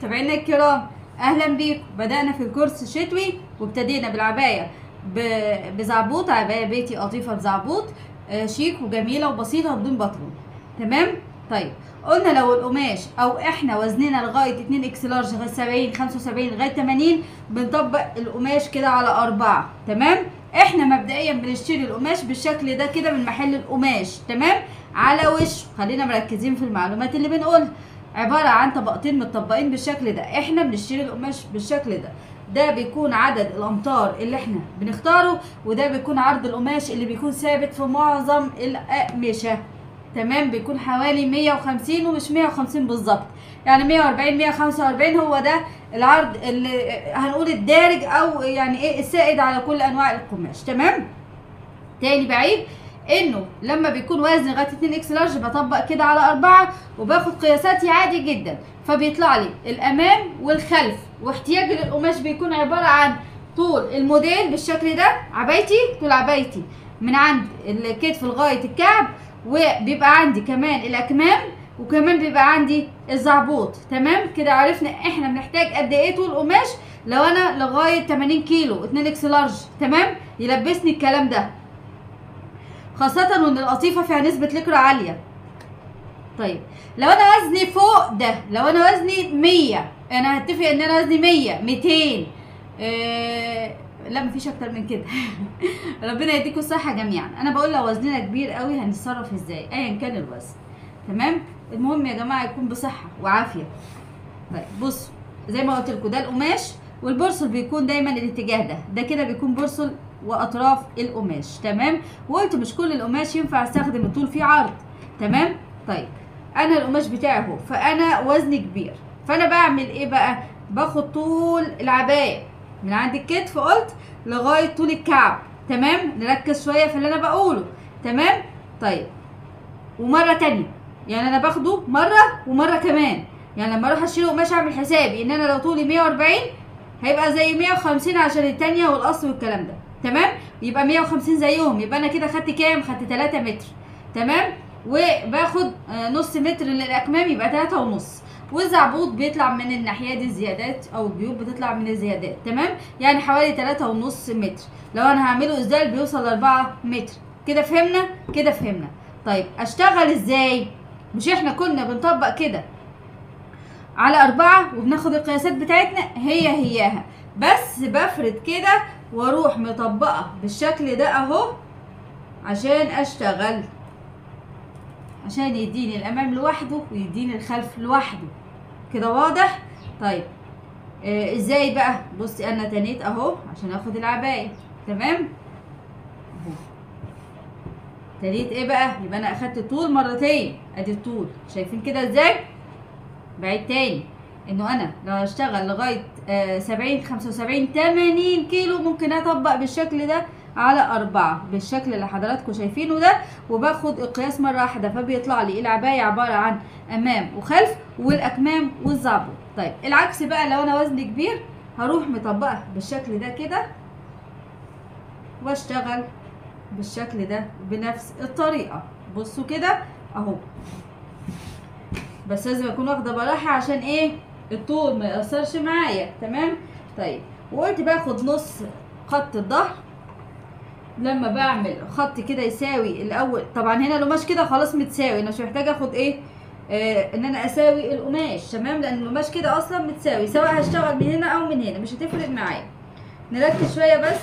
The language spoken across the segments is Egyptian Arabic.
متابعينا الكرام اهلا بيكم بدانا في الكورس الشتوي وابتدينا بالعبايه ب- بزعبوط عبايه بيتي قطيفه بزعبوط آه، شيك وجميله وبسيطه وبدون بطلون تمام طيب قلنا لو القماش او احنا وزننا لغايه 2 اكس لارج لغايه 70 75 لغايه 80 بنطبق القماش كده على أربعة تمام احنا مبدئيا بنشتري القماش بالشكل ده كده من محل القماش تمام على وش خلينا مركزين في المعلومات اللي بنقولها عبارة عن طبقتين متطبقين بالشكل ده احنا بنشتري القماش بالشكل ده ده بيكون عدد الامتار اللي احنا بنختاره وده بيكون عرض القماش اللي بيكون ثابت في معظم الاقمشه تمام بيكون حوالي 150 ومش 150 بالظبط يعني 140 145 هو ده العرض اللي هنقول الدارج او يعني ايه السائد على كل انواع القماش تمام تاني بعيد انه لما بيكون وزن لغايه 2 اكس لارج بطبق كده على أربعة وباخد قياساتي عادي جدا فبيطلع لي الامام والخلف واحتياجي للقماش بيكون عباره عن طول الموديل بالشكل ده عبايتي طول عبايتي من عند الكتف لغايه الكعب وبيبقى عندي كمان الاكمام وكمان بيبقى عندي الزعبوط تمام كده عرفنا احنا بنحتاج قد ايه طول قماش لو انا لغايه 80 كيلو 2 اكس لارج تمام يلبسني الكلام ده خاصة وان القطيفة فيها نسبة لكرة عالية طيب لو انا وزني فوق ده لو انا وزني 100 انا هتفق ان انا وزني 100 200 آه لا مفيش اكتر من كده ربنا يديكم الصحة جميعا انا بقول لو وزننا كبير قوي هنتصرف ازاي ايا كان الوزن تمام المهم يا جماعة يكون بصحة وعافية طيب بصوا زي ما قلت لكم ده القماش والبرصل بيكون دايما الاتجاه ده ده كده بيكون برصل واطراف القماش تمام وقلت مش كل القماش ينفع استخدم الطول فيه عرض تمام طيب انا القماش بتاعي اهو فانا وزني كبير فانا بعمل ايه بقى باخد طول العبايه من عند الكتف قلت لغايه طول الكعب تمام نركز شويه في اللي انا بقوله تمام طيب ومره تانية يعني انا باخده مره ومره كمان يعني لما اروح اشيل قماش اعمل حسابي ان انا لو طولي 140 هيبقى زي 150 عشان التانية والاصل والكلام ده تمام يبقى 150 زيهم يبقى انا كده خدت كام خدت 3 متر تمام وباخد آه، نص متر للاكمام يبقى 3 ونص والزعبوط بيطلع من الناحيه دي الزيادات او الجيوب بتطلع من الزيادات تمام يعني حوالي 3 ونص متر لو انا هعمله ازاي بيوصل ل 4 متر كده فهمنا كده فهمنا طيب اشتغل ازاي مش احنا كنا بنطبق كده على أربعة وبناخد القياسات بتاعتنا هي هياها بس بفرد كده واروح مطبقة بالشكل ده اهو عشان اشتغل عشان يديني الامام لوحده ويديني الخلف لوحده كده واضح طيب آه ازاي بقى بصي انا تنيت اهو عشان اخد العباية تمام اهو تنيت ايه بقى يبقى انا اخدت الطول مرتين ادي الطول شايفين كده ازاي بعيد تاني انه انا لو هشتغل لغايه آه 70 75 80 كيلو ممكن اطبق بالشكل ده على أربعة بالشكل اللي حضراتكم شايفينه ده وباخد القياس مرة واحدة فبيطلع لي العباية عبارة عن أمام وخلف والأكمام والزعبوط طيب العكس بقى لو أنا وزني كبير هروح مطبقة بالشكل ده كده واشتغل بالشكل ده بنفس الطريقة بصوا كده اهو بس لازم اكون واخده براحه عشان ايه الطول ما ياثرش معايا تمام طيب وقلت باخد نص خط الظهر لما بعمل خط كده يساوي الاول طبعا هنا القماش كده خلاص متساوي انا مش محتاجه اخد ايه آه ان انا اساوي القماش تمام لان القماش كده اصلا متساوي سواء هشتغل من هنا او من هنا مش هتفرق معايا نركز شويه بس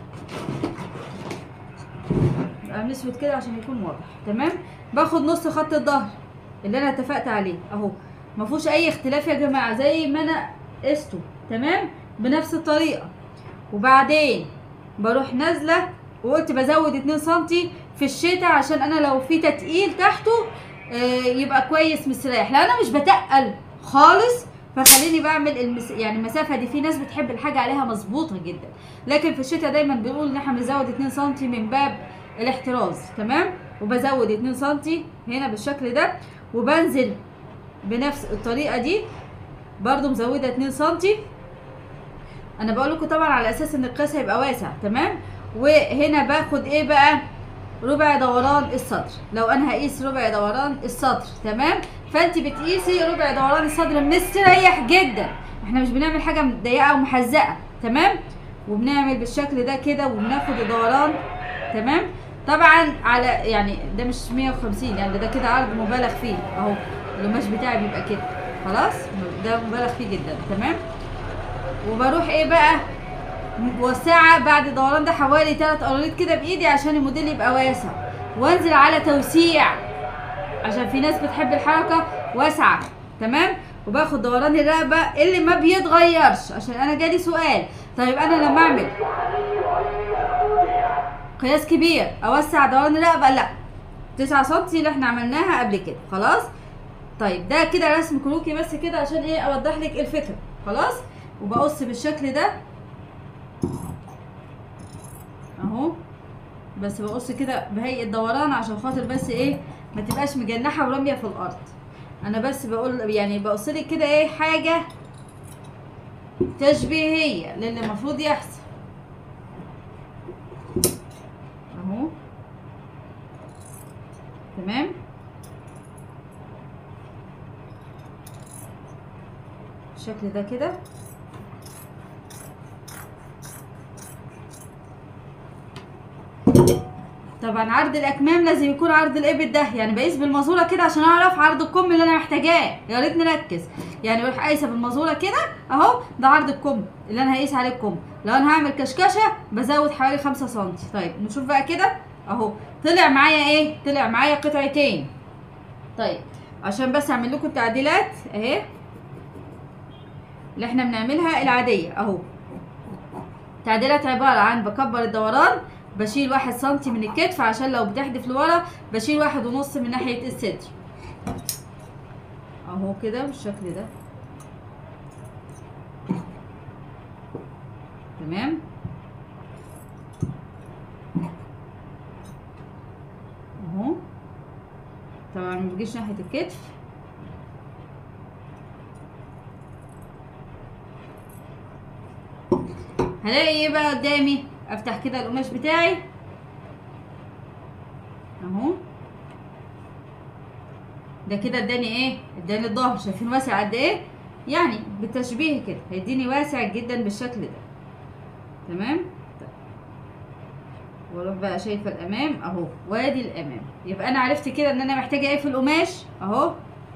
يبقى نسود كده عشان يكون واضح تمام باخد نص خط الظهر اللي انا اتفقت عليه اهو ما فيهوش اي اختلاف يا جماعه زي ما انا قسته تمام بنفس الطريقه وبعدين بروح نازله وقلت بزود 2 سنتي في الشتاء عشان انا لو في تتقيل تحته آه، يبقى كويس مستريح لو انا مش بتقل خالص فخليني بعمل المس... يعني المسافه دي في ناس بتحب الحاجه عليها مظبوطه جدا لكن في الشتاء دايما بنقول ان احنا بنزود 2 سنتي من باب الاحتراز تمام وبزود 2 سنتي هنا بالشكل ده وبنزل بنفس الطريقه دي برضو مزوده 2 سنتي انا بقول لكم طبعا على اساس ان القياس هيبقى واسع تمام وهنا باخد ايه بقى ربع دوران السطر لو انا هقيس ربع دوران السطر تمام فانت بتقيسي ربع دوران الصدر مستريح جدا احنا مش بنعمل حاجه مضيقه او محزقه تمام وبنعمل بالشكل ده كده وبناخد الدوران تمام طبعا على يعني ده مش 150 يعني ده كده عرض مبالغ فيه اهو القماش بتاعي بيبقى كده خلاص ده مبالغ فيه جدا تمام وبروح ايه بقى موسعه بعد الدوران ده حوالي 3 قراريط كده بايدي عشان الموديل يبقى واسع وانزل على توسيع عشان في ناس بتحب الحركه واسعه تمام وباخد دوران الرقبه اللي ما بيتغيرش عشان انا جالي سؤال طيب انا لما اعمل قياس كبير اوسع دوران الرقبه لا 9 سم اللي احنا عملناها قبل كده خلاص طيب ده كده رسم كروكي بس كده عشان ايه اوضح لك الفكره خلاص وبقص بالشكل ده اهو بس بقص كده بهيئه دوران عشان خاطر بس ايه ما تبقاش مجنحه وراميه في الارض انا بس بقول يعني بقص لك كده ايه حاجه تشبيهيه للي المفروض يحصل اهو تمام بالشكل ده كده طبعا عرض الاكمام لازم يكون عرض الابط ده يعني بقيس بالمازوره كده عشان اعرف عرض الكم اللي انا محتاجاه يا ريت نركز يعني بروح قايسه بالمازوره كده اهو ده عرض الكم اللي انا هقيس عليه الكم لو انا هعمل كشكشه بزود حوالي 5 سم طيب نشوف بقى كده اهو طلع معايا ايه طلع معايا قطعتين طيب عشان بس اعمل لكم التعديلات اهي اللي احنا بنعملها العاديه اهو تعديلات عباره عن بكبر الدوران بشيل واحد سنتي من الكتف عشان لو بتحدف لورا بشيل واحد ونص من ناحية الصدر اهو كده بالشكل ده تمام اهو طبعا ما بيجيش ناحية الكتف هلاقي ايه بقى قدامي افتح كده القماش بتاعي اهو ده كده اداني ايه اداني الظهر شايفين واسع قد ايه يعني بالتشبيه كده هيديني واسع جدا بالشكل ده تمام طيب. واروح بقى شايفه الامام اهو وادي الامام يبقى انا عرفت كده ان انا محتاجه ايه في القماش اهو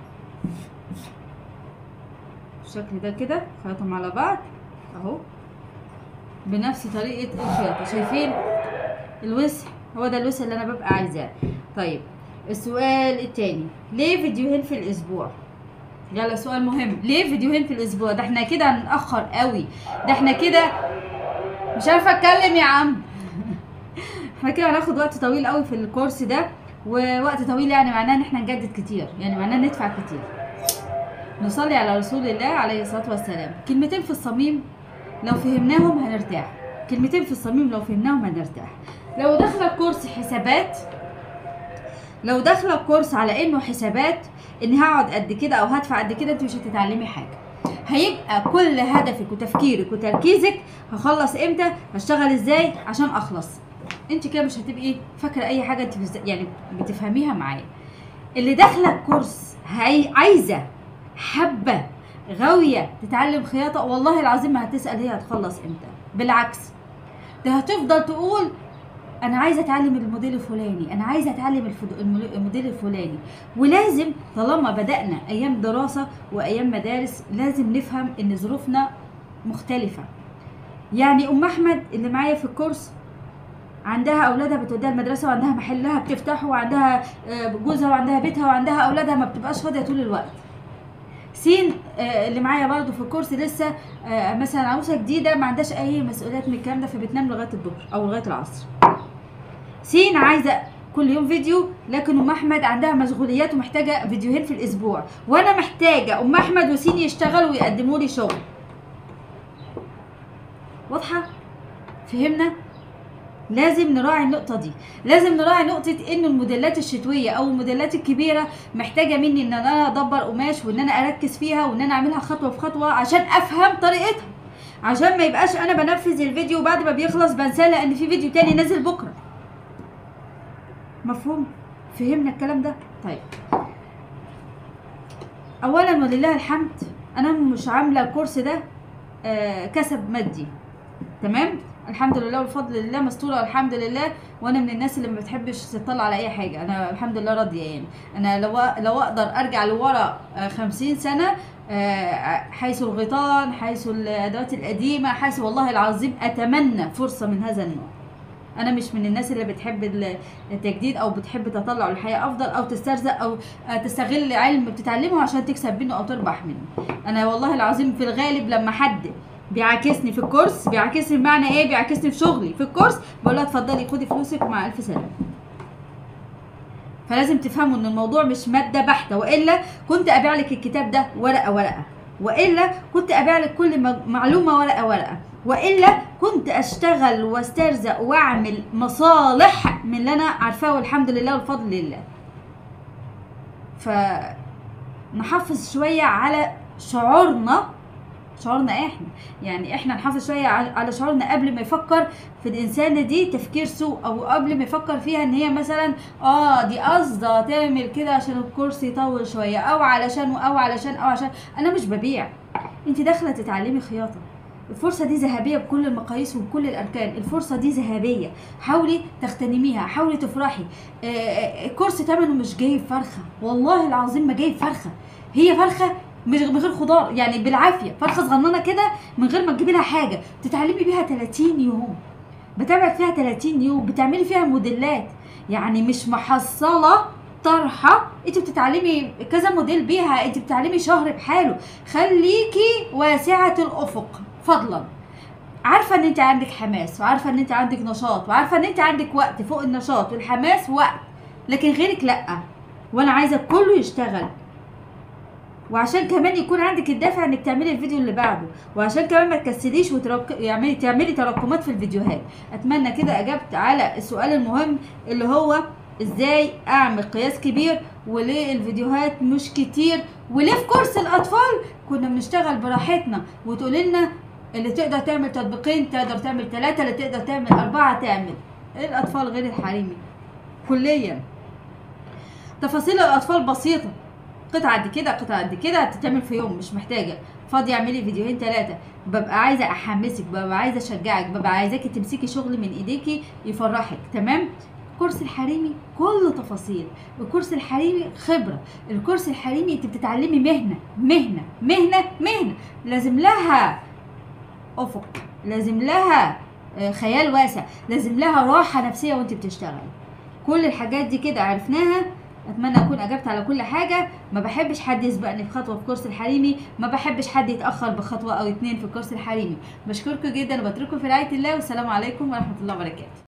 بالشكل ده كده خيطهم على بعض اهو بنفس طريقه الخياطه شايفين الوسع هو ده الوسع اللي انا ببقى عايزاه طيب السؤال التاني ليه فيديوهين في الاسبوع يلا سؤال مهم ليه فيديوهين في الاسبوع ده احنا كده هنتاخر قوي ده احنا كده مش عارفه اتكلم يا عم احنا كده هناخد وقت طويل قوي في الكورس ده ووقت طويل يعني معناه ان احنا نجدد كتير يعني معناه ندفع كتير نصلي على رسول الله عليه الصلاه والسلام كلمتين في الصميم لو فهمناهم هنرتاح كلمتين في الصميم لو فهمناهم هنرتاح لو داخله كورس حسابات لو داخله كورس على انه حسابات اني هقعد قد كده او هدفع قد كده انت مش هتتعلمي حاجه هيبقى كل هدفك وتفكيرك وتركيزك هخلص امتى هشتغل ازاي عشان اخلص انت كده مش هتبقي فاكره اي حاجه انت بز... يعني بتفهميها معايا اللي داخله الكورس هي عايزه حبه غاويه تتعلم خياطه والله العظيم ما هتسال هي هتخلص امتى بالعكس ده هتفضل تقول انا عايزه اتعلم الموديل الفلاني انا عايزه اتعلم الفد- المل- الموديل الفلاني ولازم طالما بدانا ايام دراسه وايام مدارس لازم نفهم ان ظروفنا مختلفه يعني ام احمد اللي معايا في الكورس عندها اولادها بتوديها المدرسه وعندها محلها بتفتحه وعندها آه، جوزها وعندها بيتها وعندها اولادها ما بتبقاش فاضيه طول الوقت سين آه، اللي معايا برضو في الكورس لسه آه، مثلا عروسه جديده ما عندهاش اي مسؤوليات من الكلام ده فبتنام لغايه الظهر او لغايه العصر سين عايزه كل يوم فيديو لكن ام احمد عندها مشغوليات ومحتاجه فيديوهين في الاسبوع وانا محتاجه ام احمد وسين يشتغلوا ويقدموا لي شغل واضحه فهمنا لازم نراعي النقطة دي لازم نراعي نقطة ان الموديلات الشتوية او الموديلات الكبيرة محتاجة مني ان انا ادبر قماش وان انا اركز فيها وان انا اعملها خطوة في خطوة عشان افهم طريقتها عشان ما يبقاش انا بنفذ الفيديو وبعد ما بيخلص بنساه لان في فيديو تاني نازل بكرة مفهوم فهمنا الكلام ده طيب اولا ولله الحمد انا مش عامله الكورس ده آه، كسب مادي تمام الحمد لله والفضل لله مستوره الحمد لله وانا من الناس اللي ما بتحبش تطلع على اي حاجه انا الحمد لله راضيه يعني انا لو لو اقدر ارجع لورا آه، خمسين سنه آه، حيث الغيطان حيث الادوات القديمه حيث والله العظيم اتمنى فرصه من هذا النوع انا مش من الناس اللي بتحب ال- التجديد او بتحب تطلع الحياه افضل او تسترزق او آه، تستغل علم بتتعلمه عشان تكسب منه او تربح منه انا والله العظيم في الغالب لما حد بيعاكسني في الكورس بيعاكسني بمعنى ايه بيعاكسني في شغلي في الكورس بقول لها اتفضلي خدي فلوسك ومع الف سلامه فلازم تفهموا ان الموضوع مش ماده بحته والا كنت ابيع لك الكتاب ده ورقه ورقه والا كنت ابيع لك كل م- معلومه ورقه ورقه والا كنت اشتغل واسترزق واعمل مصالح من اللي انا عارفاه والحمد لله والفضل لله ف نحافظ شويه على شعورنا شعورنا احنا يعني احنا نحافظ شويه على على شعورنا قبل ما يفكر في الانسانه دي تفكير سوء او قبل ما يفكر فيها ان هي مثلا اه دي قصده تعمل كده عشان الكورس يطول شويه او علشان او علشان او عشان انا مش ببيع انت داخله تتعلمي خياطه الفرصة دي ذهبية بكل المقاييس وبكل الأركان الفرصة دي ذهبية حاولي تغتنميها حاولي تفرحي آه، آه، الكورس تمنه مش جايب فرخة والله العظيم ما جايب فرخة هي فرخة من غير من غير خضار يعني بالعافية فرخة صغننة كده من غير ما تجيبي لها حاجة تتعلمي بيها 30 يوم بتابعك فيها 30 يوم بتعملي فيها موديلات يعني مش محصلة طرحة انت بتتعلمي كذا موديل بيها انت بتتعلمي شهر بحاله خليكي واسعة الافق فضلا عارفه ان انت عندك حماس وعارفه ان انت عندك نشاط وعارفه ان انت عندك وقت فوق النشاط والحماس وقت لكن غيرك لا وانا عايزه كله يشتغل وعشان كمان يكون عندك الدافع انك تعملي الفيديو اللي بعده وعشان كمان ما تكسليش وترك... يعني تعملي تراكمات في الفيديوهات اتمنى كده اجبت على السؤال المهم اللي هو ازاي اعمل قياس كبير وليه الفيديوهات مش كتير وليه في كورس الاطفال كنا بنشتغل براحتنا وتقولي لنا اللي تقدر تعمل تطبيقين تقدر تعمل ثلاثة اللي تقدر تعمل أربعة تعمل الأطفال غير الحريمي كليا تفاصيل الأطفال بسيطة قطعة قد كده قطعة قد كده هتتعمل في يوم مش محتاجة فاضية اعملي فيديوهين ثلاثة ببقى عايزة أحمسك ببقى عايزة أشجعك ببقى عايزاكي تمسكي شغل من إيديكي يفرحك تمام الكورس الحريمي كله تفاصيل الكورس الحريمي خبرة الكورس الحريمي انت بتتعلمي مهنة مهنة مهنة مهنة لازم لها افق لازم لها آه، خيال واسع لازم لها راحة نفسية وانت بتشتغلي كل الحاجات دي كده عرفناها اتمنى اكون اجبت على كل حاجه ما بحبش حد يسبقني بخطوه في كورس الحريمي ما بحبش حد يتاخر بخطوه او اتنين في الكورس الحريمي بشكركم جدا وبترككم في رعايه الله والسلام عليكم ورحمه الله وبركاته